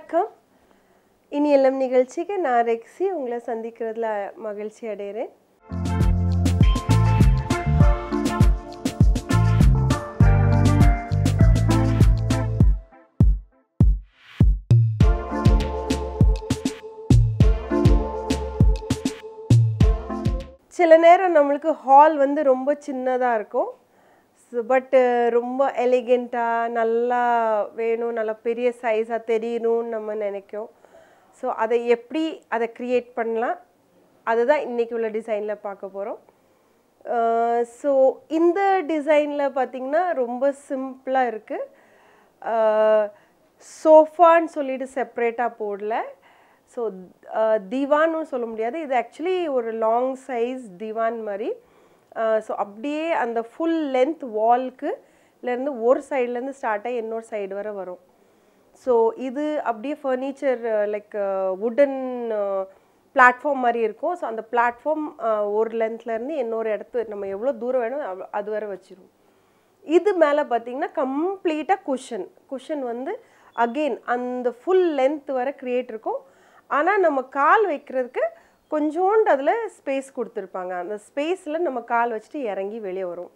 வணக்கம் இனி எல்லாம் நிகழ்ச்சிக்கு நான் ரெக்ஸி உங்களை சந்திக்கிறதுல மகிழ்ச்சி அடைகிறேன் சில நேரம் நம்மளுக்கு ஹால் வந்து ரொம்ப சின்னதாக இருக்கும் பட்டு ரொம்ப எலிகெண்ட்டாக நல்லா வேணும் நல்லா பெரிய சைஸாக தெரியணும்னு நம்ம நினைக்கும் ஸோ அதை எப்படி அதை க்ரியேட் பண்ணலாம் அதுதான் இன்றைக்கி உள்ள டிசைனில் பார்க்க போகிறோம் ஸோ இந்த டிசைனில் பார்த்திங்கன்னா ரொம்ப சிம்பிளாக இருக்குது சோஃபான்னு சொல்லிட்டு செப்ரேட்டாக போடல ஸோ திவான்னு சொல்ல முடியாது இது ஆக்சுவலி ஒரு லாங் சைஸ் திவான் மாதிரி ஸோ அப்படியே அந்த ஃபுல் லென்த் வால்க்குலேருந்து ஒரு சைட்லேருந்து ஸ்டார்ட் ஆகி இன்னொரு சைடு வரை வரும் ஸோ இது அப்படியே ஃபர்னிச்சர் லைக் வுடன் பிளாட்ஃபார்ம் மாதிரி இருக்கும் ஸோ அந்த பிளாட்ஃபார்ம் ஒரு லென்த்லேருந்து இன்னொரு இடத்து நம்ம எவ்வளோ தூரம் வேணும் அவ்வளோ- அது வரை வச்சிரும் இது மேலே பார்த்தீங்கன்னா கம்ப்ளீட்டாக குஷன் குஷன் வந்து அகெயின் அந்த ஃபுல் லென்த் வரை க்ரியேட் இருக்கும் ஆனால் நம்ம கால் வைக்கிறதுக்கு கொஞ்சோண்டு அதில் ஸ்பேஸ் கொடுத்துருப்பாங்க அந்த ஸ்பேஸில் நம்ம கால் வச்சுட்டு இறங்கி வெளியே வரும்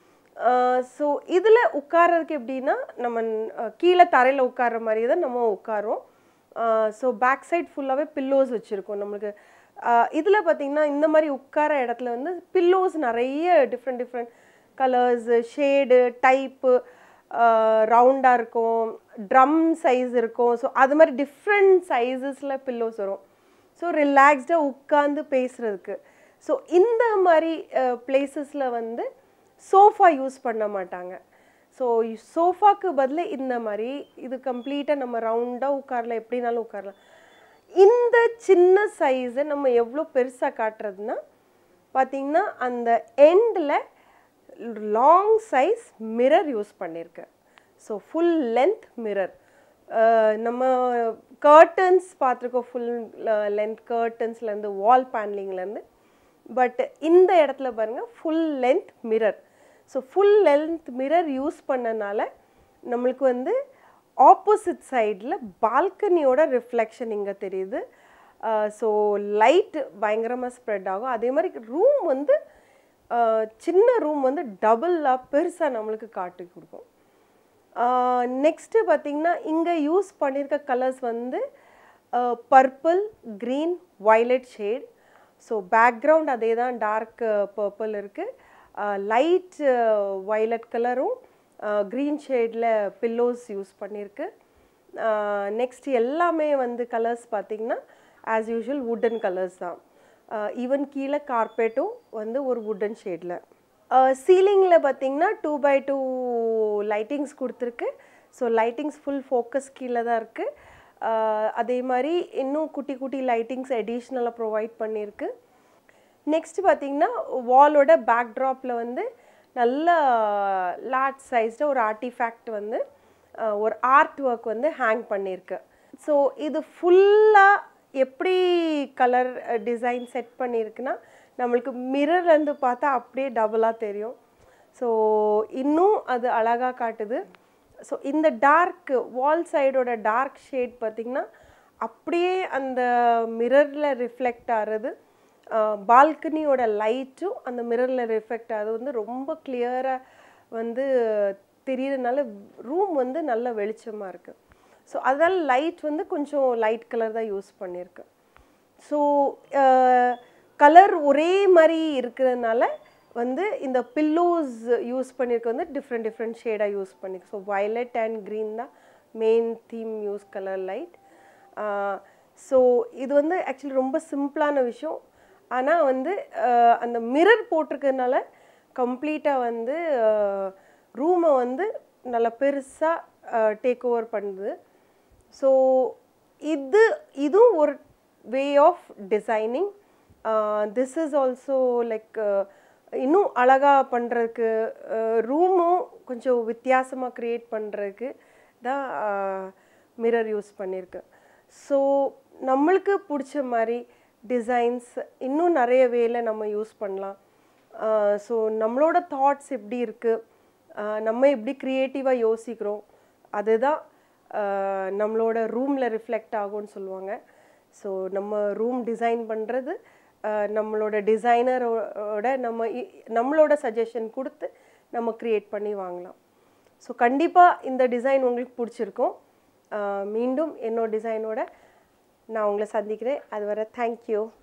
ஸோ இதில் உட்கார்றதுக்கு எப்படின்னா நம்ம அஹ், கீழே தரையில் உட்கார்ற மாதிரி தான் நம்ம உட்காரோம் ஸோ பேக் சைட் ஃபுல்லாகவே பில்லோஸ் வச்சுருக்கோம் நம்மளுக்கு இதில் பார்த்தீங்கன்னா இந்த மாதிரி உட்கார இடத்துல வந்து பில்லோஸ் நிறைய different different colours shade type ரவுண்டாக இருக்கும் ட்ரம் சைஸ் இருக்கும் ஸோ அது மாதிரி டிஃப்ரெண்ட் சைஸஸில் பில்லோஸ் வரும் ஸோ ரிலாக்ஸ்டாக உட்காந்து பேசுகிறதுக்கு ஸோ இந்த மாதிரி பிளேசஸில் வந்து சோஃபா யூஸ் பண்ண மாட்டாங்க ஸோ சோஃபாக்கு பதில் இந்த மாதிரி இது கம்ப்ளீட்டாக நம்ம ரவுண்டாக உட்காரலாம் எப்படினாலும் உட்காரலாம் இந்த சின்ன சைஸை நம்ம எவ்வளோ பெருசாக காட்டுறதுன்னா பார்த்தீங்கன்னா அந்த எண்டில் லாங் சைஸ் மிரர் யூஸ் பண்ணியிருக்கேன் ஸோ ஃபுல் லென்த் மிரர் நம்ம கர்டன்ஸ் பார்த்துருக்கோம் ஃபுல் லென்த் கர்டன்ஸ்லேருந்து வால் பேனலிங்லேருந்து பட் இந்த இடத்துல பாருங்கள் full length mirror so full length mirror use பண்ணனால நம்மளுக்கு வந்து ஆப்போசிட் சைடில் பால்கனியோட ரிஃப்ளெக்ஷன் இங்கே தெரியுது ஸோ லைட் பயங்கரமாக ஸ்ப்ரெட் ஆகும் அதே மாதிரி ரூம் வந்து அஹ், சின்ன ரூம் வந்து டபுளாக பெருசாக நம்மளுக்கு காட்டி கொடுக்கும் நெக்ஸ்ட்டு பார்த்தீங்கன்னா இங்கே யூஸ் பண்ணியிருக்க கலர்ஸ் வந்து purple green violet shade so background அதே தான் டார்க் பர்பிள் இருக்குது லைட் violet கலரும் க்ரீன் ஷேடில் பில்லோஸ் யூஸ் பண்ணியிருக்கு நெக்ஸ்ட் எல்லாமே வந்து கலர்ஸ் பார்த்தீங்கன்னா ஆஸ் யூஷுவல் வுடன் கலர்ஸ் தான் ஈவன் கீழே கார்பெட்டும் வந்து ஒரு வுடன் ஷேடில் சீலிங்கில் பார்த்தீங்கன்னா டூ பை டூ லைட்டிங்ஸ் கொடுத்துருக்கு ஸோ லைட்டிங்ஸ் ஃபுல் ஃபோக்கஸ் கீழே தான் இருக்குது அதே மாதிரி இன்னும் குட்டி குட்டி லைட்டிங்ஸ் அடிஷ்னலாக ப்ரொவைட் பண்ணியிருக்கு நெக்ஸ்ட் பார்த்தீங்கன்னா வாலோட பேக்ட்ராப்பில் வந்து நல்ல லார்ஜ் சைஸ்டு ஒரு ஆர்டிஃபேக்ட் வந்து அஹ், ஒரு ஆர்ட் ஒர்க் வந்து ஹேங் பண்ணியிருக்கு ஸோ இது ஃபுல்லாக எப்படி கலர் டிசைன் செட் பண்ணியிருக்குன்னா நம்மளுக்கு மிரர்லேருந்து பார்த்தா அப்படியே டபுளாக தெரியும் ஸோ இன்னும் அது அழகாக காட்டுது ஸோ இந்த டார்க் வால் சைடோட டார்க் ஷேட் பார்த்திங்கன்னா அப்படியே அந்த மிரரில் ரிஃப்ளெக்ட் ஆகிறது பால்கனியோட லைட்டும் அந்த மிரரில் ரிஃப்ளெக்ட் ஆகுது வந்து ரொம்ப கிளியராக வந்து தெரியறதுனால ரூம் வந்து நல்ல வெளிச்சமாக இருக்குது ஸோ அதனால் லைட் வந்து கொஞ்சம் லைட் கலர் தான் யூஸ் பண்ணியிருக்கு ஸோ கலர் ஒரே மாதிரி இருக்கிறதுனால வந்து இந்த பில்லோஸ் யூஸ் பண்ணியிருக்க வந்து டிஃப்ரெண்ட் டிஃப்ரெண்ட் ஷேடாக யூஸ் பண்ணியிருக்கு ஸோ violet அண்ட் க்ரீன் தான் main theme use colour light so இது வந்து ஆக்சுவலி ரொம்ப சிம்பிளான விஷயம் ஆனால் வந்து ஆஹ் அந்த மிரர் போட்டிருக்கிறதுனால கம்ப்ளீட்டாக வந்து ரூமை வந்து நல்லா பெருசாக டேக் ஓவர் பண்ணுது ஸோ இது இதுவும் ஒரு way of designing this is also like இன்னும் அழகாக பண்ணுறதுக்கு ரூமும் கொஞ்சம் வித்தியாசமாக க்ரியேட் பண்ணுறதுக்கு தான் மிரர் யூஸ் பண்ணியிருக்கு ஸோ நம்மளுக்கு பிடிச்ச மாதிரி டிசைன்ஸ் இன்னும் நிறைய வேல நம்ம யூஸ் பண்ணலாம் ஸோ நம்மளோட தாட்ஸ் எப்படி இருக்குது நம்ம எப்படி க்ரியேட்டிவாக யோசிக்கிறோம் அதுதான் ஆஹ், நம்மளோட ரூமில் ரிஃப்ளெக்ட் ஆகும்னு சொல்லுவாங்க ஸோ நம்ம ரூம் டிசைன் பண்ணுறது நம்மளோட டிசைனரோட நம்ம இ- நம்மளோட சஜஷன் கொடுத்து நம்ம க்ரியேட் பண்ணி வாங்கலாம் ஸோ கண்டிப்பாக இந்த டிசைன் உங்களுக்கு பிடிச்சிருக்கும் ஆஹ், மீண்டும் என்னோட டிசைனோட நான் உங்களை சந்திக்கிறேன் அது வரை தேங்க்யூ